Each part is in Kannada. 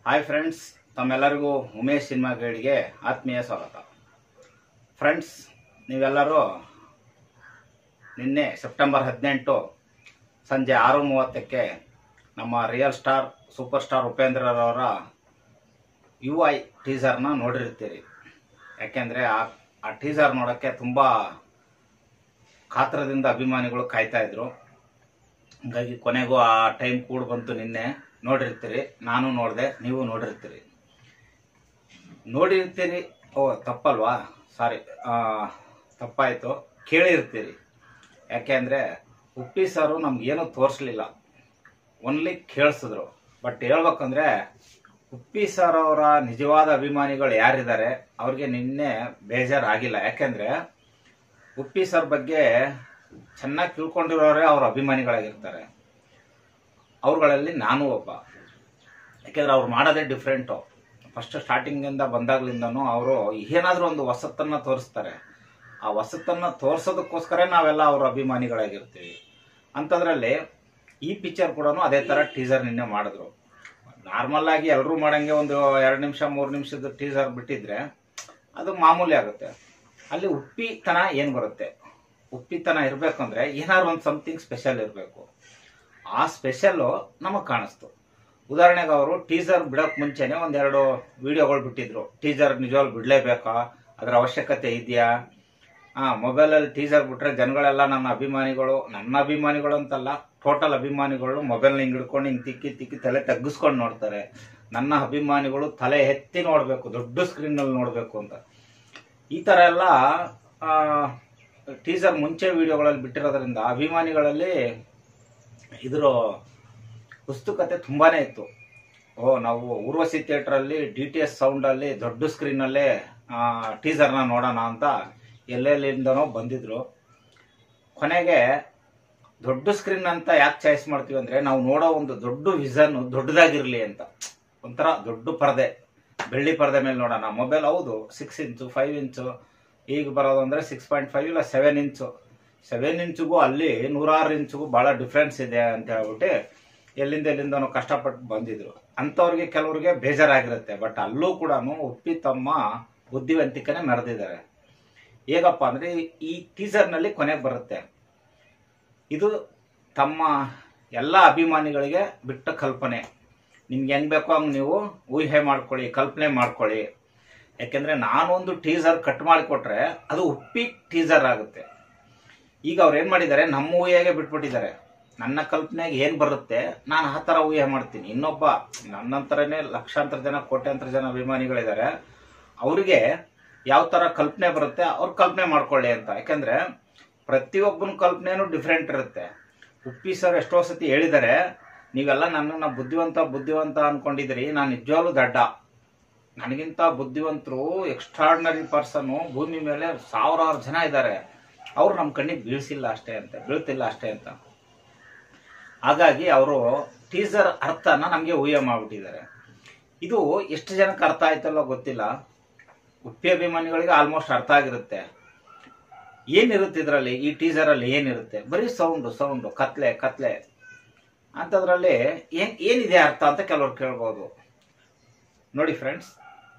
ಹಾಯ್ ಫ್ರೆಂಡ್ಸ್ ತಮ್ಮೆಲ್ಲರಿಗೂ ಉಮೇಶ್ ಸಿನಿಮಾ ಗೈಡ್ಗೆ ಆತ್ಮೀಯ ಸ್ವಾಗತ ಫ್ರೆಂಡ್ಸ್ ನೀವೆಲ್ಲರೂ ನಿನ್ನೆ ಸೆಪ್ಟೆಂಬರ್ ಹದಿನೆಂಟು ಸಂಜೆ ಆರು ಮೂವತ್ತಕ್ಕೆ ನಮ್ಮ ರಿಯಲ್ ಸ್ಟಾರ್ ಸೂಪರ್ ಸ್ಟಾರ್ ಉಪೇಂದ್ರರವರ ಯು ಐ ಟೀಸರ್ನ ನೋಡಿರ್ತೀರಿ ಯಾಕೆಂದರೆ ಆ ಆ ಟೀಸರ್ ನೋಡೋಕ್ಕೆ ತುಂಬ ಕಾತ್ರದಿಂದ ಅಭಿಮಾನಿಗಳು ಕಾಯ್ತಾ ಇದ್ರು ಹಂಗಾಗಿ ಕೊನೆಗೂ ಆ ಟೈಮ್ ಕೂಡ ಬಂತು ನಿನ್ನೆ ನೋಡಿರ್ತೀರಿ ನಾನು ನೋಡಿದೆ ನೀವು ನೋಡಿರ್ತೀರಿ ನೋಡಿರ್ತೀರಿ ಓ ತಪ್ಪಲ್ವಾ ಸಾರಿ ತಪ್ಪಾಯಿತು ಕೇಳಿರ್ತೀರಿ ಯಾಕೆಂದರೆ ಉಪ್ಪಿ ಸರು ನಮ್ಗೇನು ತೋರಿಸ್ಲಿಲ್ಲ ಓನ್ಲಿ ಕೇಳಿಸಿದ್ರು ಬಟ್ ಹೇಳ್ಬೇಕಂದ್ರೆ ಉಪ್ಪಿ ಸರ್ ಅವರ ನಿಜವಾದ ಅಭಿಮಾನಿಗಳು ಯಾರಿದ್ದಾರೆ ಅವ್ರಿಗೆ ನಿನ್ನೆ ಬೇಜಾರಾಗಿಲ್ಲ ಯಾಕೆಂದ್ರೆ ಉಪ್ಪಿ ಸರ್ ಬಗ್ಗೆ ಚೆನ್ನಾಗಿ ತಿಳ್ಕೊಂಡಿರೋರೇ ಅವ್ರ ಅಭಿಮಾನಿಗಳಾಗಿರ್ತಾರೆ ಅವ್ರುಗಳಲ್ಲಿ ನಾನು ಒಬ್ಬ ಯಾಕೆಂದ್ರೆ ಅವ್ರು ಮಾಡೋದೇ ಡಿಫ್ರೆಂಟು ಫಸ್ಟ್ ಸ್ಟಾರ್ಟಿಂಗಿಂದ ಬಂದಾಗ್ಲಿಂದನೂ ಅವರು ಏನಾದರೂ ಒಂದು ಹೊಸತನ್ನ ತೋರಿಸ್ತಾರೆ ಆ ಹೊಸತನ್ನ ತೋರ್ಸೋದಕ್ಕೋಸ್ಕರ ನಾವೆಲ್ಲ ಅವ್ರ ಅಭಿಮಾನಿಗಳಾಗಿರ್ತೀವಿ ಅಂಥದ್ರಲ್ಲಿ ಈ ಪಿಕ್ಚರ್ ಕೂಡ ಅದೇ ಥರ ಟೀಸರ್ ನಿನ್ನೆ ಮಾಡಿದ್ರು ನಾರ್ಮಲ್ ಆಗಿ ಎಲ್ಲರೂ ಮಾಡಂಗೆ ಒಂದು ಎರಡು ನಿಮಿಷ ಮೂರು ನಿಮಿಷದ ಟೀಸರ್ ಬಿಟ್ಟಿದ್ರೆ ಅದು ಮಾಮೂಲಿ ಆಗುತ್ತೆ ಅಲ್ಲಿ ಉಪ್ಪಿತನ ಏನು ಬರುತ್ತೆ ಉಪ್ಪಿತನ ಇರಬೇಕಂದ್ರೆ ಏನಾದ್ರು ಒಂದು ಸಮಥಿಂಗ್ ಸ್ಪೆಷಲ್ ಇರಬೇಕು ಆ ಸ್ಪೆಷಲ್ಲು ನಮಗೆ ಕಾಣಿಸ್ತು ಉದಾಹರಣೆಗೆ ಅವರು ಟೀಸರ್ ಬಿಡೋಕ್ ಮುಂಚೆನೆ ಒಂದೆರಡು ವಿಡಿಯೋಗಳು ಬಿಟ್ಟಿದ್ರು ಟೀಸರ್ ನಿಜವಾಗ್ಲು ಬಿಡಲೇಬೇಕಾ ಅದರ ಅವಶ್ಯಕತೆ ಇದೆಯಾ ಆ ಮೊಬೈಲಲ್ಲಿ ಟೀಸರ್ ಬಿಟ್ರೆ ಜನಗಳೆಲ್ಲ ನನ್ನ ಅಭಿಮಾನಿಗಳು ನನ್ನ ಅಭಿಮಾನಿಗಳು ಅಂತಲ್ಲ ಟೋಟಲ್ ಅಭಿಮಾನಿಗಳು ಮೊಬೈಲ್ನ ಹಿಂಗೆ ಹಿಡ್ಕೊಂಡು ಹಿಂಗೆ ತಿಕ್ಕಿ ತಿಕ್ಕಿ ತಲೆ ತಗ್ಗಿಸ್ಕೊಂಡು ನೋಡ್ತಾರೆ ನನ್ನ ಅಭಿಮಾನಿಗಳು ತಲೆ ಎತ್ತಿ ನೋಡಬೇಕು ದೊಡ್ಡ ಸ್ಕ್ರೀನಲ್ಲಿ ನೋಡಬೇಕು ಅಂತ ಈ ಥರ ಎಲ್ಲ ಟೀಸರ್ ಮುಂಚೆ ವಿಡಿಯೋಗಳಲ್ಲಿ ಬಿಟ್ಟಿರೋದ್ರಿಂದ ಅಭಿಮಾನಿಗಳಲ್ಲಿ ಇದ್ರ ಪುಸ್ತಕತೆ ತುಂಬಾನೇ ಇತ್ತು ಓ ನಾವು ಊರ್ವಶಿ ಥಿಯೇಟ್ರಲ್ಲಿ ಡಿ ಟಿ ಎಸ್ ಸೌಂಡಲ್ಲಿ ದೊಡ್ಡ ಸ್ಕ್ರೀನಲ್ಲೇ ಟೀಸರ್ನ ನೋಡೋಣ ಅಂತ ಎಲ್ಲೆಲ್ಲಿಂದನೋ ಬಂದಿದ್ರು ಕೊನೆಗೆ ದೊಡ್ಡ ಸ್ಕ್ರೀನ್ ಅಂತ ಯಾಕೆ ಚಾಯ್ಸ್ ಮಾಡ್ತೀವಿ ಅಂದ್ರೆ ನಾವು ನೋಡೋ ಒಂದು ದೊಡ್ಡ ವಿಷನ್ ದೊಡ್ಡದಾಗಿರ್ಲಿ ಅಂತ ಒಂಥರ ದೊಡ್ಡ ಪರದೆ ಬೆಳ್ಳಿ ಪರದೆ ಮೇಲೆ ನೋಡೋಣ ಮೊಬೈಲ್ ಹೌದು ಸಿಕ್ಸ್ ಇಂಚು ಫೈವ್ ಇಂಚು ಈಗ ಬರೋದು ಅಂದ್ರೆ ಸಿಕ್ಸ್ ಪಾಯಿಂಟ್ ಫೈವ್ ಇಲ್ಲ ಸೆವೆನ್ ಇಂಚು ಸೆವೆನ್ ಇಂಚಿಗೂ ಅಲ್ಲಿ ನೂರಾರು ಇಂಚಿಗೂ ಬಹಳ ಡಿಫ್ರೆನ್ಸ್ ಇದೆ ಅಂತ ಹೇಳ್ಬಿಟ್ಟು ಎಲ್ಲಿಂದ ಎಲ್ಲಿಂದನೋ ಕಷ್ಟಪಟ್ಟು ಬಂದಿದ್ರು ಅಂಥವ್ರಿಗೆ ಕೆಲವ್ರಿಗೆ ಬೇಜಾರಾಗಿರುತ್ತೆ ಬಟ್ ಅಲ್ಲೂ ಕೂಡ ಉಪ್ಪಿ ತಮ್ಮ ಬುದ್ಧಿವಂತಿಕೆನೆ ಮೆರೆದಿದ್ದಾರೆ ಹೇಗಪ್ಪ ಅಂದ್ರೆ ಈ ಟೀಸರ್ನಲ್ಲಿ ಕೊನೆಗೆ ಬರುತ್ತೆ ಇದು ತಮ್ಮ ಎಲ್ಲ ಅಭಿಮಾನಿಗಳಿಗೆ ಬಿಟ್ಟ ಕಲ್ಪನೆ ನಿಮ್ಗೆ ಹೆಂಗ್ ಬೇಕೋ ಹಂಗೆ ನೀವು ಊಹೆ ಮಾಡ್ಕೊಳ್ಳಿ ಕಲ್ಪನೆ ಮಾಡ್ಕೊಳ್ಳಿ ಯಾಕೆಂದ್ರೆ ನಾನೊಂದು ಟೀಸರ್ ಕಟ್ ಮಾಡಿಕೊಟ್ರೆ ಅದು ಉಪ್ಪಿ ಟೀಸರ್ ಆಗುತ್ತೆ ಈಗ ಅವ್ರು ಏನ್ ಮಾಡಿದ್ದಾರೆ ನಮ್ಮ ಊಹೆಗೆ ಬಿಟ್ಬಿಟ್ಟಿದ್ದಾರೆ ನನ್ನ ಕಲ್ಪನೆಗೆ ಏನ್ ಬರುತ್ತೆ ನಾನು ಆ ತರ ಊಹೆ ಮಾಡ್ತೀನಿ ಇನ್ನೊಬ್ಬ ನನ್ನಂತರನೇ ಲಕ್ಷಾಂತರ ಜನ ಕೋಟ್ಯಾಂತರ ಜನ ಅಭಿಮಾನಿಗಳಿದ್ದಾರೆ ಅವ್ರಿಗೆ ಯಾವ ತರ ಕಲ್ಪನೆ ಬರುತ್ತೆ ಅವ್ರು ಕಲ್ಪನೆ ಮಾಡ್ಕೊಳ್ಳಿ ಅಂತ ಯಾಕಂದ್ರೆ ಪ್ರತಿಯೊಬ್ಬನ ಕಲ್ಪನೆನೂ ಡಿಫ್ರೆಂಟ್ ಇರುತ್ತೆ ಉಪ್ಪಿ ಸರ್ ಎಷ್ಟೋ ಸತಿ ಹೇಳಿದ್ದಾರೆ ನೀವೆಲ್ಲ ನನ್ನನ್ನ ಬುದ್ಧಿವಂತ ಬುದ್ಧಿವಂತ ಅನ್ಕೊಂಡಿದ್ರಿ ನಾನು ನಿಜವಾಗ್ಲೂ ದಡ್ಡ ನನಗಿಂತ ಬುದ್ಧಿವಂತರು ಎಕ್ಸ್ಟ್ರಾರ್ಡಿನರಿ ಪರ್ಸನ್ ಭೂಮಿ ಮೇಲೆ ಸಾವಿರಾರು ಜನ ಇದ್ದಾರೆ ಅವ್ರು ನಮ್ಮ ಕಣ್ಣಿಗೆ ಬೀಳ್ಸಿಲ್ಲ ಅಷ್ಟೇ ಅಂತ ಬೀಳ್ತಿಲ್ಲ ಅಷ್ಟೇ ಅಂತ ಹಾಗಾಗಿ ಅವರು ಟೀಸರ್ ಅರ್ಥನ ನಮಗೆ ಊಹೆ ಮಾಡ್ಬಿಟ್ಟಿದ್ದಾರೆ ಇದು ಎಷ್ಟು ಜನಕ್ಕೆ ಅರ್ಥ ಆಯ್ತಲ್ಲೋ ಗೊತ್ತಿಲ್ಲ ಉಪ್ಪಿ ಅಭಿಮಾನಿಗಳಿಗೆ ಆಲ್ಮೋಸ್ಟ್ ಅರ್ಥ ಆಗಿರುತ್ತೆ ಏನಿರುತ್ತೆ ಇದರಲ್ಲಿ ಈ ಟೀಸರ್ ಅಲ್ಲಿ ಏನಿರುತ್ತೆ ಬರೀ ಸೌಂಡು ಸೌಂಡು ಕತ್ಲೆ ಕತ್ಲೆ ಅಂಥದ್ರಲ್ಲಿ ಏನ್ ಏನಿದೆ ಅರ್ಥ ಅಂತ ಕೆಲವ್ರು ಕೇಳ್ಬೋದು ನೋಡಿ ಫ್ರೆಂಡ್ಸ್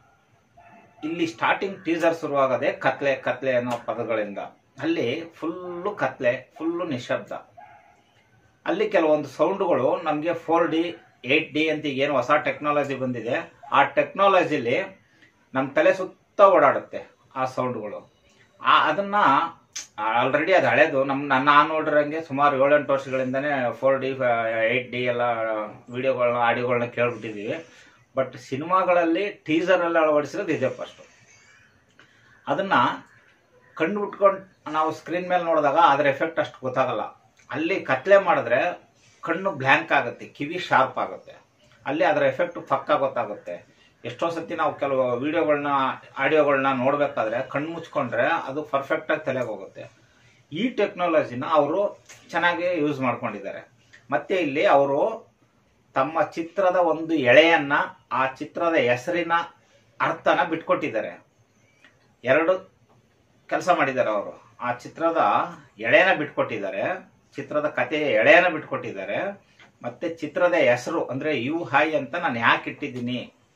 ಇಲ್ಲಿ ಸ್ಟಾರ್ಟಿಂಗ್ ಟೀಸರ್ ಶುರುವಾಗದೆ ಕತ್ಲೆ ಕತ್ಲೆ ಅನ್ನೋ ಪದಗಳಿಂದ ಅಲ್ಲಿ ಫುಲ್ಲು ಕತ್ಲೆ ಫುಲ್ಲು ನಿಶಬ್ದ ಅಲ್ಲಿ ಕೆಲವೊಂದು ಸೌಂಡ್ಗಳು ನಮಗೆ ಫೋರ್ ಡಿ ಏಟ್ ಡಿ ಅಂತ ಏನು ಹೊಸ ಟೆಕ್ನಾಲಜಿ ಬಂದಿದೆ ಆ ಟೆಕ್ನಾಲಜಿಲಿ ನಮ್ಮ ತಲೆ ಸುತ್ತ ಓಡಾಡುತ್ತೆ ಆ ಸೌಂಡ್ಗಳು ಆ ಅದನ್ನ ಆಲ್ರೆಡಿ ಅದು ಹಳೇದು ನಮ್ ನನ್ನ ನಾನು ನೋಡಿರಂಗೆ ಸುಮಾರು ಏಳೆಂಟು ವರ್ಷಗಳಿಂದನೇ ಫೋರ್ ಡಿ ಏಟ್ ಡಿ ಎಲ್ಲ ವಿಡಿಯೋಗಳನ್ನ ಆಡಿಯೋಗಳನ್ನ ಕೇಳ್ಬಿಟ್ಟಿದೀವಿ ಬಟ್ ಸಿನಿಮಾಗಳಲ್ಲಿ ಟೀಸರ್ ಎಲ್ಲ ಅಳವಡಿಸಿರೋದು ಇದೆ ಫಸ್ಟ್ ಅದನ್ನ ಕಣ್ಣು ಬಿಟ್ಕೊಂಡು ನಾವು ಸ್ಕ್ರೀನ್ ಮೇಲೆ ನೋಡಿದಾಗ ಅದ್ರ ಎಫೆಕ್ಟ್ ಅಷ್ಟು ಗೊತ್ತಾಗಲ್ಲ ಅಲ್ಲಿ ಕತ್ಲೆ ಮಾಡಿದ್ರೆ ಕಣ್ಣು ಬ್ಲ್ಯಾಂಕ್ ಆಗುತ್ತೆ ಕಿವಿ ಶಾರ್ಪ್ ಆಗುತ್ತೆ ಅಲ್ಲಿ ಅದರ ಎಫೆಕ್ಟ್ ಪಕ್ಕ ಗೊತ್ತಾಗುತ್ತೆ ಎಷ್ಟೋ ಸತಿ ನಾವು ಕೆಲವು ವಿಡಿಯೋಗಳನ್ನ ಆಡಿಯೋಗಳನ್ನ ನೋಡ್ಬೇಕಾದ್ರೆ ಕಣ್ಣು ಮುಚ್ಕೊಂಡ್ರೆ ಅದು ಪರ್ಫೆಕ್ಟ್ ಆಗಿ ತಲೆಗೆ ಹೋಗುತ್ತೆ ಈ ಟೆಕ್ನಾಲಜಿನ ಅವರು ಚೆನ್ನಾಗಿ ಯೂಸ್ ಮಾಡ್ಕೊಂಡಿದ್ದಾರೆ ಮತ್ತೆ ಇಲ್ಲಿ ಅವರು ತಮ್ಮ ಚಿತ್ರದ ಒಂದು ಎಳೆಯನ್ನ ಆ ಚಿತ್ರದ ಹೆಸರಿನ ಅರ್ಥನ ಬಿಟ್ಕೊಟ್ಟಿದ್ದಾರೆ ಎರಡು ಕೆಲಸ ಮಾಡಿದ್ದಾರೆ ಅವರು ಆ ಚಿತ್ರದ ಎಳೆನ ಬಿಟ್ಕೊಟ್ಟಿದ್ದಾರೆ ಚಿತ್ರದ ಕಥೆಯ ಎಳೆಯನ್ನ ಬಿಟ್ಕೊಟ್ಟಿದ್ದಾರೆ ಮತ್ತೆ ಚಿತ್ರದ ಹೆಸರು ಅಂದ್ರೆ ಯು ಹಾಯ್ ಅಂತ ನಾನು ಯಾಕೆ ಇಟ್ಟಿದ್ದೀನಿ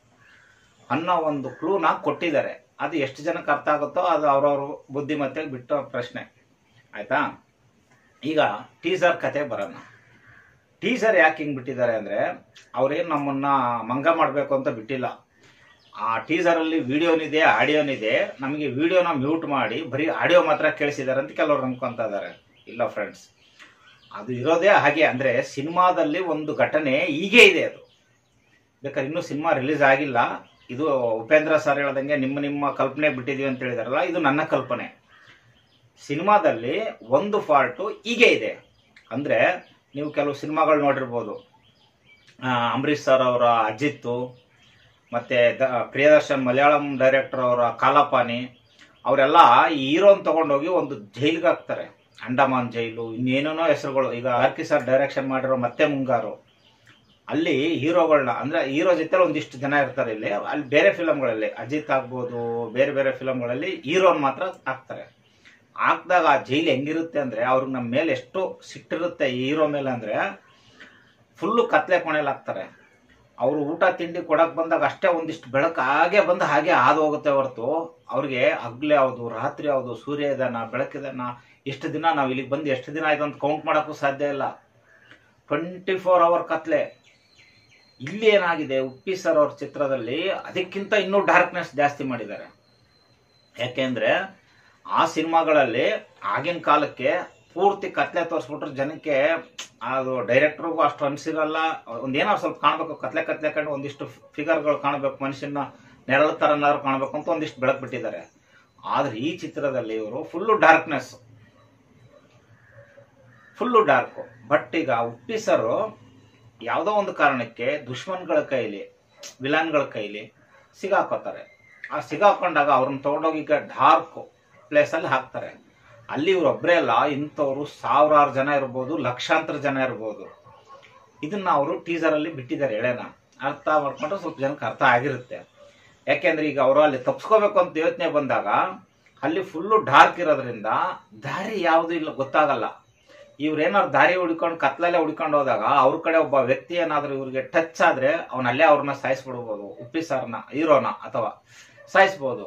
ಅನ್ನೋ ಒಂದು ಕ್ಲೂನ ಕೊಟ್ಟಿದ್ದಾರೆ ಅದು ಎಷ್ಟು ಜನಕ್ಕೆ ಅರ್ಥ ಆಗುತ್ತೋ ಅದು ಅವ್ರವ್ರ ಬುದ್ಧಿಮತ್ತೆಗೆ ಬಿಟ್ಟು ಪ್ರಶ್ನೆ ಆಯ್ತಾ ಈಗ ಟೀಸರ್ ಕತೆ ಬರೋಣ ಟೀಸರ್ ಯಾಕೆ ಹಿಂಗ್ ಬಿಟ್ಟಿದ್ದಾರೆ ಅಂದ್ರೆ ಅವ್ರೇನು ನಮ್ಮನ್ನ ಮಂಗ ಮಾಡಬೇಕು ಅಂತ ಬಿಟ್ಟಿಲ್ಲ ಆ ಟೀಸರ್ ಅಲ್ಲಿ ವಿಡಿಯೋನಿದೆ ಆಡಿಯೋನಿದೆ ನಮಗೆ ವಿಡಿಯೋನ ಮ್ಯೂಟ್ ಮಾಡಿ ಬರೀ ಆಡಿಯೋ ಮಾತ್ರ ಕೇಳಿಸಿದ್ದಾರೆ ಅಂತ ಕೆಲವರು ಅನ್ಕೊಂತ ಇದಾರೆ ಇಲ್ಲ ಫ್ರೆಂಡ್ಸ್ ಅದು ಇರೋದೇ ಹಾಗೆ ಅಂದ್ರೆ ಸಿನಿಮಾದಲ್ಲಿ ಒಂದು ಘಟನೆ ಹೀಗೆ ಇದೆ ಅದು ಬೇಕಾದ್ರೆ ಇನ್ನೂ ಸಿನಿಮಾ ರಿಲೀಸ್ ಆಗಿಲ್ಲ ಇದು ಉಪೇಂದ್ರ ಸರ್ ಹೇಳ್ದಂಗೆ ನಿಮ್ಮ ನಿಮ್ಮ ಕಲ್ಪನೆ ಬಿಟ್ಟಿದೀವಿ ಅಂತ ಹೇಳಿದಾರಲ್ಲ ಇದು ನನ್ನ ಕಲ್ಪನೆ ಸಿನಿಮಾದಲ್ಲಿ ಒಂದು ಫಾಲ್ಟು ಹೀಗೆ ಇದೆ ಅಂದ್ರೆ ನೀವು ಕೆಲವು ಸಿನಿಮಾಗಳು ನೋಡಿರ್ಬೋದು ಆ, ಅಂಬರೀಷ್ ಸರ್ ಅವರ ಅಜಿತ್ತು ಮತ್ತೆ ದ- ಪ್ರಿಯದರ್ಶನ್ ಮಲಯಾಳಂ ಡೈರೆಕ್ಟರ್ ಅವರ ಕಾಲಪಾನಿ ಅವರೆಲ್ಲ ಈ ಹೀರೋನ್ ತಗೊಂಡೋಗಿ ಒಂದು ಜೈಲಿಗೆ ಹಾಕ್ತಾರೆ ಅಂಡಮಾನ್ ಜೈಲು ಇನ್ನೇನೇನೋ ಹೆಸರುಗಳು ಈಗ ಆರ್ಕಿ ಸರ್ ಡೈರೆಕ್ಷನ್ ಮಾಡಿರೋ ಮತ್ತೆ ಮುಂಗಾರು ಅಲ್ಲಿ ಹೀರೋಗಳನ್ನ ಅಂದ್ರೆ ಹೀರೋ ಜೊತೆ ಒಂದಿಷ್ಟು ಜನ ಇರ್ತಾರೆ ಇಲ್ಲಿ ಅಲ್ಲಿ ಬೇರೆ ಫಿಲಮ್ಗಳಲ್ಲಿ ಅಜಿತ್ ಆಗ್ಬೋದು ಬೇರೆ ಬೇರೆ ಫಿಲಮ್ಗಳಲ್ಲಿ ಹೀರೋನ್ ಮಾತ್ರ ಹಾಕ್ತಾರೆ ಹಾಕ್ದಾಗ ಆ ಜೈಲು ಹೆಂಗಿರುತ್ತೆ ಅಂದ್ರೆ ಅವ್ರಿಗೆ ನಮ್ಮ ಮೇಲೆ ಎಷ್ಟು ಸಿಟ್ಟಿರುತ್ತೆ ಈ ಹೀರೋ ಮೇಲೆ ಅಂದ್ರೆ ಫುಲ್ಲು ಕತ್ಲೆ ಕೊನೆಯಲ್ಲಿ ಹಾಕ್ತಾರೆ ಅವರು ಊಟ ತಿಂಡಿ ಕೊಡಕ್ ಬಂದಾಗ ಅಷ್ಟೇ ಒಂದಿಷ್ಟು ಬೆಳಕು ಹಾಗೆ ಬಂದು ಹಾಗೆ ಹಾದು ಹೋಗುತ್ತೆ ಹೊರತು ಅವ್ರಿಗೆ ಹಗ್ಲೆ ಯಾವುದು ರಾತ್ರಿ ಯಾವುದು ಸೂರ್ಯ ಇದಾನ ಬೆಳಕಿದಾನ ಎಷ್ಟು ದಿನ ನಾವು ಇಲ್ಲಿಗೆ ಬಂದು ಎಷ್ಟು ದಿನ ಆಯ್ತು ಅಂತ ಕೌಂಟ್ ಮಾಡೋಕ್ಕೂ ಸಾಧ್ಯ ಇಲ್ಲ ಟ್ವೆಂಟಿ ಫೋರ್ ಅವರ್ ಕತ್ಲೆ ಇಲ್ಲಿ ಏನಾಗಿದೆ ಉಪ್ಪಿ ಸರ್ ಅವ್ರ ಚಿತ್ರದಲ್ಲಿ ಅದಕ್ಕಿಂತ ಇನ್ನೂ ಡಾರ್ಕ್ನೆಸ್ ಜಾಸ್ತಿ ಮಾಡಿದ್ದಾರೆ ಯಾಕೆಂದ್ರೆ ಆ ಸಿನಿಮಾಗಳಲ್ಲಿ ಆಗಿನ ಕಾಲಕ್ಕೆ ಪೂರ್ತಿ ಕತ್ಲೆ ತೋರಿಸ್ಬಿಟ್ರೆ ಜನಕ್ಕೆ ಅದು ಡೈರೆಕ್ಟರ್ಗೂ ಅಷ್ಟು ಅನ್ಸಿರಲ್ಲ ಒಂದೇನಾದ್ರು ಸ್ವಲ್ಪ ಕಾಣಬೇಕು ಕತ್ಲೆ ಕತ್ಲೆ ಕಂಡು ಒಂದಿಷ್ಟು ಫಿಗರ್ಗಳು ಕಾಣಬೇಕು ಮನುಷ್ಯನ ನೆರಳು ತರನಾದ್ರು ಕಾಣಬೇಕು ಅಂತ ಒಂದಿಷ್ಟು ಬೆಳಕು ಬಿಟ್ಟಿದ್ದಾರೆ ಆದ್ರೆ ಈ ಚಿತ್ರದಲ್ಲಿ ಇವರು full darkness full dark but ಈಗ ಉಪ್ಪಿ ಸರ್ ಯಾವುದೋ ಒಂದು ಕಾರಣಕ್ಕೆ ದುಶ್ಮನ್ಗಳ ಕೈಲಿ ವಿಲನ್ಗಳ ಕೈಲಿ ಸಿಗಾಕೋತಾರೆ ಆ ಸಿಗಾಕೊಂಡಾಗ ಅವ್ರನ್ನ ತಗೊಂಡೋಗಿ ಈಗ ಡಾರ್ಕ್ ಪ್ಲೇಸ್ ಅಲ್ಲಿ ಹಾಕ್ತಾರೆ ಅಲ್ಲಿ ಇವ್ರೊಬ್ರೇ ಅಲ್ಲ ಇಂಥವ್ರು ಸಾವಿರಾರು ಜನ ಇರ್ಬೋದು ಲಕ್ಷಾಂತರ ಜನ ಇರ್ಬೋದು ಇದನ್ನ ಅವರು ಟೀಸರ್ ಅಲ್ಲಿ ಬಿಟ್ಟಿದ್ದಾರೆ ಎಳೆನ ಅರ್ಥ ಮಾಡ್ಕೊಂಡ್ರೆ ಸ್ವಲ್ಪ ಜನಕ್ಕೆ ಅರ್ಥ ಆಗಿರುತ್ತೆ ಯಾಕೆಂದ್ರೆ ಈಗ ಅವರು ಅಲ್ಲಿ ತಪ್ಸ್ಕೋಬೇಕು ಅಂತ ಯೋಚನೆ ಬಂದಾಗ ಅಲ್ಲಿ ಫುಲ್ಲು ಡಾರ್ಕ್ ಇರೋದ್ರಿಂದ ದಾರಿ ಯಾವುದು ಇಲ್ಲ ಗೊತ್ತಾಗಲ್ಲ ಇವ್ರೇನಾದ್ರು ದಾರಿ ಹುಡ್ಕೊಂಡು ಕತ್ಲಲ್ಲೇ ಹುಡ್ಕೊಂಡು ಹೋದಾಗ ಅವ್ರ ಕಡೆ ಒಬ್ಬ ವ್ಯಕ್ತಿ ಏನಾದ್ರು ಇವ್ರಿಗೆ ಟಚ್ ಆದ್ರೆ ಅವನಲ್ಲೇ ಅವ್ರನ್ನ ಸಾಯಿಸ್ಬಿಡ್ಬೋದು ಉಪ್ಪಿ ಸರ್ನ ಹೀರೋನ ಅಥವಾ ಸಾಯಿಸ್ಬೋದು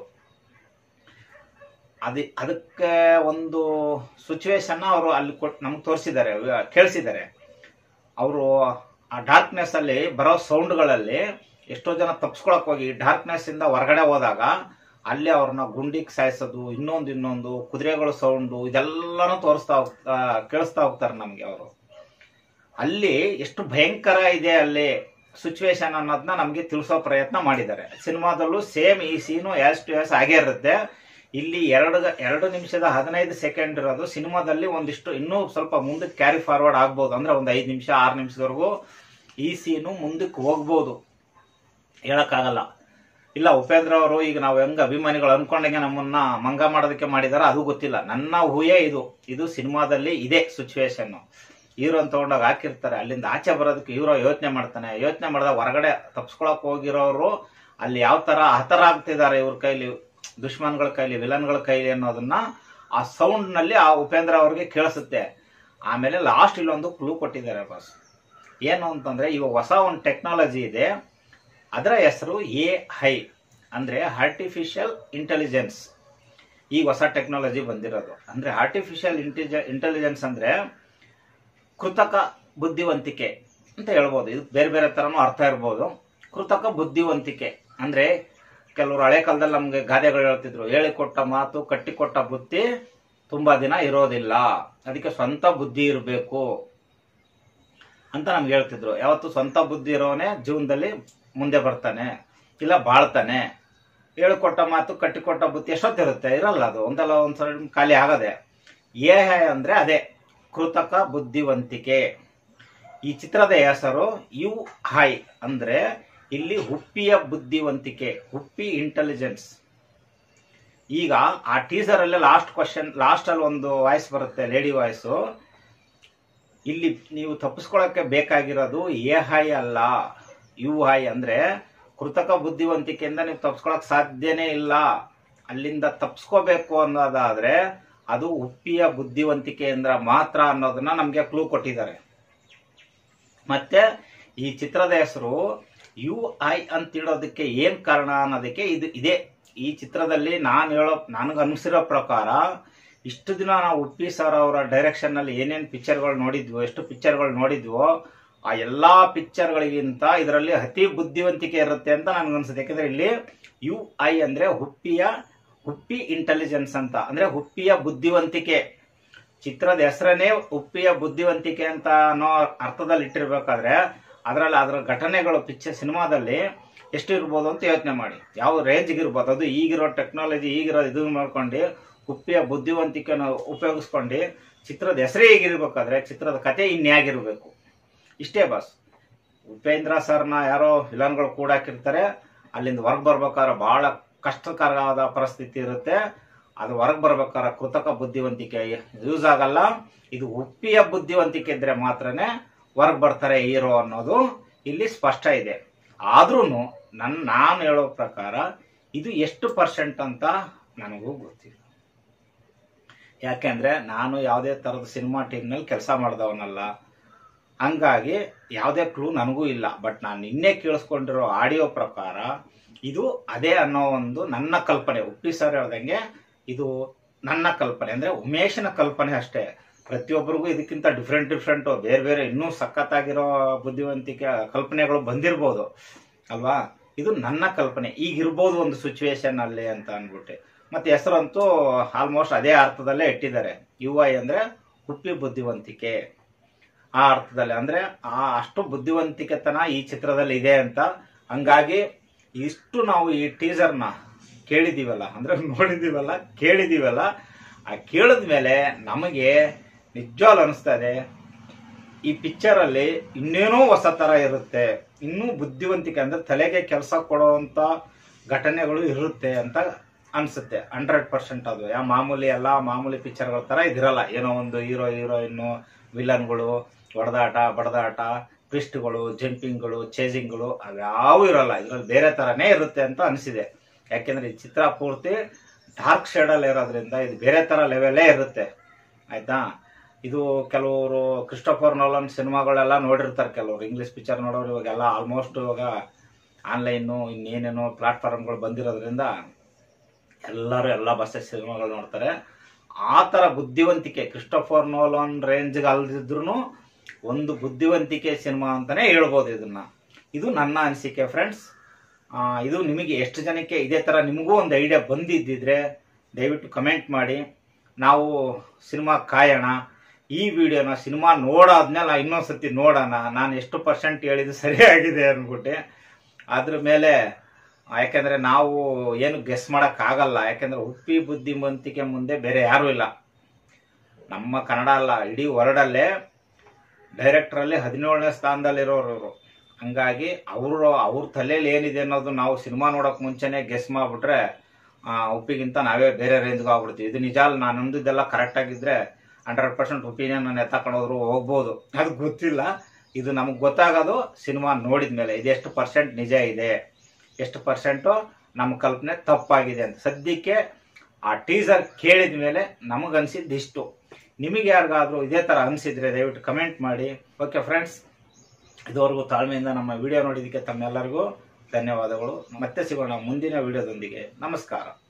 ಅದ ಅದಕ್ಕೆ ಒಂದು ಸಿಚುವೇಶನ್ ಅವರು ಅಲ್ಲಿ ಕೊಟ್ಟು ನಮ್ಗೆ ತೋರಿಸಿದ್ದಾರೆ ಕೇಳಿಸಿದ್ದಾರೆ ಅವರು ಆ ಡಾರ್ಕ್ನೆಸ್ ಅಲ್ಲಿ ಬರೋ ಸೌಂಡ್ಗಳಲ್ಲಿ ಎಷ್ಟೋ ಜನ ತಪ್ಸ್ಕೊಳಕ್ ಹೋಗಿ ಡಾರ್ಕ್ನೆಸ್ ಇಂದ ಹೊರಗಡೆ ಹೋದಾಗ ಅಲ್ಲಿ ಅವ್ರನ್ನ ಗುಂಡಿಗೆ ಸಾಯಿಸೋದು ಇನ್ನೊಂದು ಇನ್ನೊಂದು ಕುದುರೆಗಳ ಸೌಂಡು ಇದೆಲ್ಲಾನು ತೋರಿಸ್ತಾ ಹೋಗ್ತಾ ಕೇಳಿಸ್ತಾ ಹೋಗ್ತಾರೆ ನಮ್ಗೆ ಅವರು ಅಲ್ಲಿ ಎಷ್ಟು ಭಯಂಕರ ಇದೆ ಅಲ್ಲಿ ಸಿಚುವೇಶನ್ ಅನ್ನೋದನ್ನ ನಮ್ಗೆ ತಿಳಿಸೋ ಪ್ರಯತ್ನ ಮಾಡಿದ್ದಾರೆ ಸಿನಿಮಾದಲ್ಲೂ ಸೇಮ್ ಈ ಸೀನು ಆಸ್ ಟು ಆಸ್ ಆಗೇ ಇರುತ್ತೆ ಇಲ್ಲಿ ಎರಡು ಎರಡು ನಿಮಿಷದ ಹದಿನೈದು ಸೆಕೆಂಡ್ ಇರೋದು ಸಿನಿಮಾದಲ್ಲಿ ಒಂದಿಷ್ಟು ಇನ್ನೂ ಸ್ವಲ್ಪ ಮುಂದಕ್ಕೆ ಕ್ಯಾರಿ ಫಾರ್ವರ್ಡ್ ಆಗ್ಬೋದು ಅಂದ್ರೆ ಒಂದು ಐದು ನಿಮಿಷ ಆರು ನಿಮಿಷದವರೆಗೂ ಈ ಸೀನು ಮುಂದಕ್ಕೆ ಹೋಗ್ಬೋದು ಹೇಳಕ್ಕಾಗಲ್ಲ ಇಲ್ಲ ಉಪೇಂದ್ರ ಅವರು ಈಗ ನಾವು ಹೆಂಗ ಅಭಿಮಾನಿಗಳು ಅನ್ಕೊಂಡಂಗೆ ನಮ್ಮನ್ನ ಮಂಗ ಮಾಡೋದಕ್ಕೆ ಮಾಡಿದಾರ ಅದು ಗೊತ್ತಿಲ್ಲ ನನ್ನ ಊಹೆ ಇದು ಇದು ಸಿನಿಮಾದಲ್ಲಿ ಇದೆ ಸಿಚುವೇಶನ್ ಹೀರೋನ್ ತಗೊಂಡಾಗ ಹಾಕಿರ್ತಾರೆ ಅಲ್ಲಿಂದ ಆಚೆ ಬರೋದಕ್ಕೆ ಹೀರೋ ಯೋಚನೆ ಮಾಡ್ತಾನೆ ಯೋಚನೆ ಮಾಡಿದಾಗ ಹೊರಗಡೆ ತಪ್ಸ್ಕೊಳಕ್ ಹೋಗಿರೋರು ಅಲ್ಲಿ ಯಾವ ತರ ಹತರ ಆಗ್ತಿದ್ದಾರೆ ಇವ್ರ ಕೈಲಿ ದುಶ್ಮನ್ಗಳ ಕೈಲಿ ವಿಲನ್ಗಳ ಕೈಲಿ ಅನ್ನೋದನ್ನ ಆ ಸೌಂಡ್ ನಲ್ಲಿ ಆ ಉಪೇಂದ್ರ ಅವ್ರಿಗೆ ಕೇಳಿಸುತ್ತೆ ಆಮೇಲೆ ಲಾಸ್ಟ್ ಇಲ್ಲೊಂದು ಕ್ಲೂ ಕೊಟ್ಟಿದ್ದಾರೆ ಬಾಸ್ ಏನು ಅಂತಂದ್ರೆ ಇವಾಗ ಹೊಸ ಒಂದು ಟೆಕ್ನಾಲಜಿ ಇದೆ ಅದರ ಹೆಸರು ಎ ಹೈ ಅಂದ್ರೆ ಆರ್ಟಿಫಿಷಿಯಲ್ ಇಂಟೆಲಿಜೆನ್ಸ್ ಈ ಹೊಸ ಟೆಕ್ನಾಲಜಿ ಬಂದಿರೋದು ಅಂದ್ರೆ ಆರ್ಟಿಫಿಷಿಯಲ್ ಇಂಟೆಲಿಜೆ ಇಂಟೆಲಿಜೆನ್ಸ್ ಅಂದ್ರೆ ಕೃತಕ ಬುದ್ಧಿವಂತಿಕೆ ಅಂತ ಹೇಳ್ಬೋದು ಇದು ಬೇರೆ ಬೇರೆ ತರನು ಅರ್ಥ ಇರ್ಬೋದು ಕೃತಕ ಬುದ್ಧಿವಂತಿಕೆ ಅಂದ್ರೆ ಕೆಲವರು ಹಳೆ ಕಾಲದಲ್ಲಿ ನಮ್ಗೆ ಗಾದೆಗಳು ಹೇಳ್ತಿದ್ರು ಹೇಳಿಕೊಟ್ಟ ಮಾತು ಕಟ್ಟಿಕೊಟ್ಟ ಬುದ್ಧಿ ತುಂಬಾ ದಿನ ಇರೋದಿಲ್ಲ ಅದಕ್ಕೆ ಸ್ವಂತ ಬುದ್ಧಿ ಇರಬೇಕು ಅಂತ ನಮ್ಗೆ ಹೇಳ್ತಿದ್ರು ಯಾವತ್ತು ಸ್ವಂತ ಬುದ್ಧಿ ಇರೋನೇ ಜೀವನದಲ್ಲಿ ಮುಂದೆ ಬರ್ತಾನೆ ಇಲ್ಲ ಬಾಳ್ತಾನೆ ಹೇಳಿಕೊಟ್ಟ ಮಾತು ಕಟ್ಟಿಕೊಟ್ಟ ಬುದ್ಧಿ ಎಷ್ಟೊತ್ತಿರುತ್ತೆ ಇರಲ್ಲ ಅದು ಒಂದಲ್ಲ ಒಂದ್ಸಲ ಖಾಲಿ ಆಗದೆ ಏ ಅಂದ್ರೆ ಅದೇ ಕೃತಕ ಬುದ್ಧಿವಂತಿಕೆ ಈ ಚಿತ್ರದ ಹೆಸರು ಯು ಹೈ ಅಂದ್ರೆ ಇಲ್ಲಿ ಹುಪ್ಪಿಯ ಬುದ್ಧಿವಂತಿಕೆ ಹುಪ್ಪಿ ಇಂಟೆಲಿಜೆನ್ಸ್ ಈಗ ಆ ಟೀಸರ್ ಅಲ್ಲೇ ಲಾಸ್ಟ್ ಕ್ವಶನ್ ಲಾಸ್ಟ್ ಅಲ್ಲಿ ಒಂದು ವಾಯ್ಸ್ ಬರುತ್ತೆ ಲೇಡಿ ವಾಯ್ಸ್ ಇಲ್ಲಿ ನೀವು ತಪ್ಪಿಸ್ಕೊಳಕ್ಕೆ ಬೇಕಾಗಿರೋದು ಎ ಹೈ ಅಲ್ಲ ಯು ಹೈ ಅಂದ್ರೆ ಕೃತಕ ಬುದ್ಧಿವಂತಿಕೆಯಿಂದ ನೀವು ತಪ್ಪಿಸ್ಕೊಳಕ್ ಸಾಧ್ಯನೇ ಇಲ್ಲ ಅಲ್ಲಿಂದ ತಪ್ಪಿಸ್ಕೋಬೇಕು ಅನ್ನೋದಾದ್ರೆ ಅದು ಉಪ್ಪಿಯ ಬುದ್ಧಿವಂತಿಕೆಯಿಂದ ಮಾತ್ರ ಅನ್ನೋದನ್ನ ನಮ್ಗೆ ಕ್ಲೂ ಕೊಟ್ಟಿದ್ದಾರೆ ಮತ್ತೆ ಈ ಚಿತ್ರದ ಹೆಸರು ಯು ಐ ಅಂತ ಇಡೋದಕ್ಕೆ ಏನ್ ಕಾರಣ ಅನ್ನೋದಕ್ಕೆ ಇದು ಇದೆ ಈ ಚಿತ್ರದಲ್ಲಿ ನಾನು ಹೇಳೋ ನನಗೆ ಅನಿಸಿರೋ ಪ್ರಕಾರ ಇಷ್ಟು ದಿನ ನಾವು ಉಪ್ಪಿ ಸರ್ ಅವರ ಡೈರೆಕ್ಷನ್ ನಲ್ಲಿ ಏನೇನು ಪಿಕ್ಚರ್ಗಳು ನೋಡಿದ್ವೋ ಎಷ್ಟು ಪಿಕ್ಚರ್ಗಳು ನೋಡಿದ್ವೋ ಆ ಎಲ್ಲಾ ಪಿಕ್ಚರ್ಗಳಿಗಿಂತ ಇದರಲ್ಲಿ ಅತಿ ಬುದ್ಧಿವಂತಿಕೆ ಇರುತ್ತೆ ಅಂತ ನನ್ಗನ್ಸುತ್ತೆ ಯಾಕಂದ್ರೆ ಇಲ್ಲಿ ಯು ಐ ಅಂದ್ರೆ ಹುಪ್ಪಿಯ ಹುಪ್ಪಿ ಇಂಟೆಲಿಜೆನ್ಸ್ ಅಂತ ಅಂದ್ರೆ ಹುಪ್ಪಿಯ ಬುದ್ಧಿವಂತಿಕೆ ಚಿತ್ರದ ಹೆಸರನ್ನೇ ಉಪ್ಪಿಯ ಬುದ್ಧಿವಂತಿಕೆ ಅಂತ ಅನ್ನೋ ಅರ್ಥದಲ್ಲಿ ಇಟ್ಟಿರ್ಬೇಕಾದ್ರೆ ಅದರಲ್ಲಿ ಅದರ ಘಟನೆಗಳು ಪಿಕ್ಚರ್ ಸಿನಿಮಾದಲ್ಲಿ ಎಷ್ಟು ಇರ್ಬೋದು ಅಂತ ಯೋಚನೆ ಮಾಡಿ ಯಾವ ರೇಂಜ್ಗೆ ಇರ್ಬೋದು ಅದು ಈಗಿರೋ ಟೆಕ್ನಾಲಜಿ ಈಗಿರೋ ಇದು ಮಾಡ್ಕೊಂಡು ಉಪ್ಪಿಯ ಬುದ್ಧಿವಂತಿಕೆನ ಉಪಯೋಗಿಸ್ಕೊಂಡು ಚಿತ್ರದ ಹೆಸರೇ ಹೀಗಿರ್ಬೇಕಾದ್ರೆ ಚಿತ್ರದ ಕತೆ ಇನ್ಯಾಗಿರ್ಬೇಕು ಇಷ್ಟೇ ಬಸ್ ಉಪೇಂದ್ರ ಸರ್ನ ಯಾರೋ ವಿಲನ್ಗಳು ಕೂಡ ಹಾಕಿರ್ತಾರೆ ಅಲ್ಲಿಂದ ಹೊರಗೆ ಬರ್ಬೇಕಾದ್ರೆ ಬಹಳ ಕಷ್ಟಕರವಾದ ಪರಿಸ್ಥಿತಿ ಇರುತ್ತೆ ಅದು ಹೊರಗೆ ಬರ್ಬೇಕಾದ್ರೆ ಕೃತಕ ಬುದ್ಧಿವಂತಿಕೆ ಯೂಸ್ ಆಗಲ್ಲ ಇದು ಉಪ್ಪಿಯ ಬುದ್ಧಿವಂತಿಕೆ ಇದ್ರೆ ಮಾತ್ರನೇ ಹೊರಗೆ ಬರ್ತಾರೆ ಹೀರೋ ಅನ್ನೋದು ಇಲ್ಲಿ ಸ್ಪಷ್ಟ ಇದೆ ಆದ್ರೂ ನನ್ ನಾನು ಹೇಳೋ ಪ್ರಕಾರ ಇದು ಎಷ್ಟು ಪರ್ಸೆಂಟ್ ಅಂತ ನನಗೂ ಗೊತ್ತಿಲ್ಲ ಯಾಕೆಂದ್ರೆ ನಾನು ಯಾವುದೇ ತರದ ಸಿನಿಮಾ ಟೀಮ್ನಲ್ಲಿ ಕೆಲಸ ಮಾಡಿದವನಲ್ಲ ಹಂಗಾಗಿ ಯಾವುದೇ ಕ್ಲೂ ನನಗೂ ಇಲ್ಲ ಬಟ್ ನಾನು ನಿನ್ನೆ ಕೇಳಿಸ್ಕೊಂಡಿರೋ ಆಡಿಯೋ ಪ್ರಕಾರ ಇದು ಅದೇ ಅನ್ನೋ ಒಂದು ನನ್ನ ಕಲ್ಪನೆ ಉಪ್ಪಿ ಸರ್ ಹೇಳ್ದಂಗೆ ಇದು ನನ್ನ ಕಲ್ಪನೆ ಅಂದ್ರೆ ಉಮೇಶನ ಕಲ್ಪನೆ ಅಷ್ಟೇ ಪ್ರತಿಯೊಬ್ಬರಿಗೂ ಇದಕ್ಕಿಂತ ಡಿಫ್ರೆಂಟ್ ಡಿಫ್ರೆಂಟ್ ಬೇರೆ ಬೇರೆ ಇನ್ನೂ ಸಖತ್ತಾಗಿರೋ ಬುದ್ಧಿವಂತಿಕೆ ಕಲ್ಪನೆಗಳು ಬಂದಿರ್ಬೋದು ಅಲ್ವಾ ಇದು ನನ್ನ ಕಲ್ಪನೆ ಈಗಿರ್ಬೋದು ಒಂದು ಸಿಚುವೇಶನ್ ಅಲ್ಲಿ ಅಂತ ಅನ್ಬಿಟ್ಟೆ ಮತ್ತೆ ಹೆಸರಂತೂ ಆಲ್ಮೋಸ್ಟ್ ಅದೇ ಅರ್ಥದಲ್ಲೇ ಇಟ್ಟಿದ್ದಾರೆ ಯು ಐ ಅಂದ್ರೆ ಹುಪ್ಪಿ ಬುದ್ಧಿವಂತಿಕೆ ಆ ಅರ್ಥದಲ್ಲಿ ಅಂದ್ರೆ ಆ ಅಷ್ಟು ಬುದ್ಧಿವಂತಿಕೆತನ ಈ ಚಿತ್ರದಲ್ಲಿ ಇದೆ ಅಂತ ಹಂಗಾಗಿ ಇಷ್ಟು ನಾವು ಈ ಟೀಸರ್ನ ಕೇಳಿದೀವಲ್ಲ ಅಂದ್ರೆ ನೋಡಿದೀವಲ್ಲ ಕೇಳಿದೀವಲ್ಲ ಆ ಕೇಳಿದ ಮೇಲೆ ನಮಗೆ ನಿಜವಾಗ್ಲು ಅನಿಸ್ತಾ ಇದೆ ಈ ಪಿಕ್ಚರ್ ಅಲ್ಲಿ ಇನ್ನೇನೋ ಹೊಸ ತರ ಇರುತ್ತೆ ಇನ್ನೂ ಬುದ್ಧಿವಂತಿಕೆ ಅಂದ್ರೆ ತಲೆಗೆ ಕೆಲಸ ಕೊಡುವಂತ ಘಟನೆಗಳು ಇರುತ್ತೆ ಅಂತ ಅನ್ಸುತ್ತೆ ಹಂಡ್ರೆಡ್ ಪರ್ಸೆಂಟ್ ಅದು ಯಾ ಮಾಮೂಲಿ ಎಲ್ಲ ಮಾಮೂಲಿ ಪಿಕ್ಚರ್ಗಳ ತರ ಇದಿರಲ್ಲ ಏನೋ ಒಂದು ಹೀರೋ ಹೀರೋಯಿನ್ನು ವಿಲನ್ಗಳು ಹೊಡೆದಾಟ ಬಡದಾಟ ಟ್ವಿಸ್ಟ್ಗಳು ಜಂಪಿಂಗ್ಗಳು ಚೇಜಿಂಗ್ಗಳು ಅವ್ಯಾವು ಇರಲ್ಲ ಇದ್ರಲ್ಲಿ ಬೇರೆ ತರನೇ ಇರುತ್ತೆ ಅಂತ ಅನಿಸಿದೆ ಯಾಕೆಂದ್ರೆ ಈ ಚಿತ್ರ ಪೂರ್ತಿ ಡಾರ್ಕ್ ಶೇಡಲ್ಲಿ ಇರೋದ್ರಿಂದ ಇದು ಬೇರೆ ತರ ಲೆವೆಲೇ ಇರುತ್ತೆ ಆಯ್ತಾ ಇದು ಕೆಲವರು ಕ್ರಿಸ್ಟೋಫರ್ ನೋಲನ್ ಸಿನಿಮಾಗಳೆಲ್ಲ ನೋಡಿರ್ತಾರೆ ಕೆಲವರು ಇಂಗ್ಲಿಷ್ ಪಿಕ್ಚರ್ ನೋಡೋರು ಇವಾಗೆಲ್ಲ ಆಲ್ಮೋಸ್ಟ್ ಇವಾಗ ಆನ್ಲೈನು ಇನ್ನೇನೇನೋ ಪ್ಲಾಟ್ಫಾರ್ಮ್ಗಳು ಬಂದಿರೋದ್ರಿಂದ ಎಲ್ಲರೂ ಎಲ್ಲ ಬಸ್ ಸಿನಿಮಾಗಳು ನೋಡ್ತಾರೆ ಆ ಥರ ಬುದ್ಧಿವಂತಿಕೆ ಕ್ರಿಸ್ಟೋಫರ್ ನೋಲನ್ ರೇಂಜ್ಗೆ ಅಲ್ದಿದ್ರು ಒಂದು ಬುದ್ಧಿವಂತಿಕೆ ಸಿನಿಮಾ ಅಂತಾನೆ ಹೇಳ್ಬೋದು ಇದನ್ನ ಇದು ನನ್ನ ಅನಿಸಿಕೆ ಫ್ರೆಂಡ್ಸ್ ಇದು ನಿಮಗೆ ಎಷ್ಟು ಜನಕ್ಕೆ ಇದೇ ಥರ ನಿಮಗೂ ಒಂದು ಐಡಿಯಾ ಬಂದಿದ್ದಿದ್ರೆ ದಯವಿಟ್ಟು ಕಮೆಂಟ್ ಮಾಡಿ ನಾವು ಸಿನಿಮಾ ಕಾಯೋಣ ಈ ವಿಡಿಯೋನ ಸಿನಿಮಾ ನೋಡಾದ್ಮೇಲೆ ಇನ್ನೊಂದ್ಸತಿ ನೋಡೋಣ ನಾನು ಎಷ್ಟು ಪರ್ಸೆಂಟ್ ಹೇಳಿದ್ದು ಸರಿಯಾಗಿದೆ ಅಂದ್ಬಿಟ್ಟೆ ಅದ್ರ ಮೇಲೆ ಯಾಕೆಂದ್ರೆ ನಾವು ಏನು ಗೆಸ್ ಮಾಡಕ್ ಆಗಲ್ಲ ಯಾಕೆಂದ್ರೆ ಉಪ್ಪಿ ಬುದ್ಧಿವಂತಿಕೆ ಮುಂದೆ ಬೇರೆ ಯಾರೂ ಇಲ್ಲ ನಮ್ಮ ಕನ್ನಡ ಅಲ್ಲ ಇಡೀ ವರ್ಲ್ಡಲ್ಲೇ ಡೈರೆಕ್ಟರ್ ಅಲ್ಲಿ ಹದಿನೇಳನೇ ಸ್ಥಾನದಲ್ಲಿರೋರು ಇವರು ಹಂಗಾಗಿ ಅವರು ಅವ್ರ ತಲೆಯಲ್ಲಿ ಏನಿದೆ ಅನ್ನೋದು ನಾವು ಸಿನಿಮಾ ನೋಡಕ್ ಮುಂಚೆನೆ ಗೆಸ್ ಮಾಡ್ಬಿಟ್ರೆ ಆ, ಉಪ್ಪಿಗಿಂತ ನಾವೇ ಬೇರೆ ರೇಂಜ್ಗೆ ಆಗ್ಬಿಡ್ತೀವಿ ಇದು ನಿಜ ಅಲ್ಲ ನಾನು ನಂದಿದ್ದೆಲ್ಲ ಕರೆಕ್ಟ್ ಆಗಿದ್ರೆ ಹಂಡ್ರೆಡ್ ಪರ್ಸೆಂಟ್ ಒಪಿನಿಯನ್ ನಾನು ಎತ್ತಕೊಂಡೋದ್ರು ಹೋಗ್ಬೋದು ಅದು ಗೊತ್ತಿಲ್ಲ ಇದು ನಮಗೆ ಗೊತ್ತಾಗೋದು ಸಿನಿಮಾ ನೋಡಿದ ಮೇಲೆ ಇದೆಷ್ಟು ಪರ್ಸೆಂಟ್ ನಿಜ ಇದೆ ಎಷ್ಟು ಪರ್ಸೆಂಟು ನಮ್ಮ ಕಲ್ಪನೆ ತಪ್ಪಾಗಿದೆ ಅಂತ ಸದ್ಯಕ್ಕೆ ಆ ಟೀಸರ್ ಕೇಳಿದ ಮೇಲೆ ನಮಗನ್ಸಿದ್ದು ಇಷ್ಟು ನಿಮಗೆ ಯಾರಿಗಾದ್ರೂ ಇದೇ ಥರ ಅನಿಸಿದ್ರೆ ದಯವಿಟ್ಟು ಕಮೆಂಟ್ ಮಾಡಿ ಓಕೆ ಫ್ರೆಂಡ್ಸ್ ಇದುವರೆಗೂ ತಾಳ್ಮೆಯಿಂದ ನಮ್ಮ ವಿಡಿಯೋ ನೋಡಿದ್ದಕ್ಕೆ ತಮ್ಮೆಲ್ಲರಿಗೂ ಧನ್ಯವಾದಗಳು ಮತ್ತೆ ಸಿಗೋಣ ಮುಂದಿನ ವಿಡಿಯೋದೊಂದಿಗೆ ನಮಸ್ಕಾರ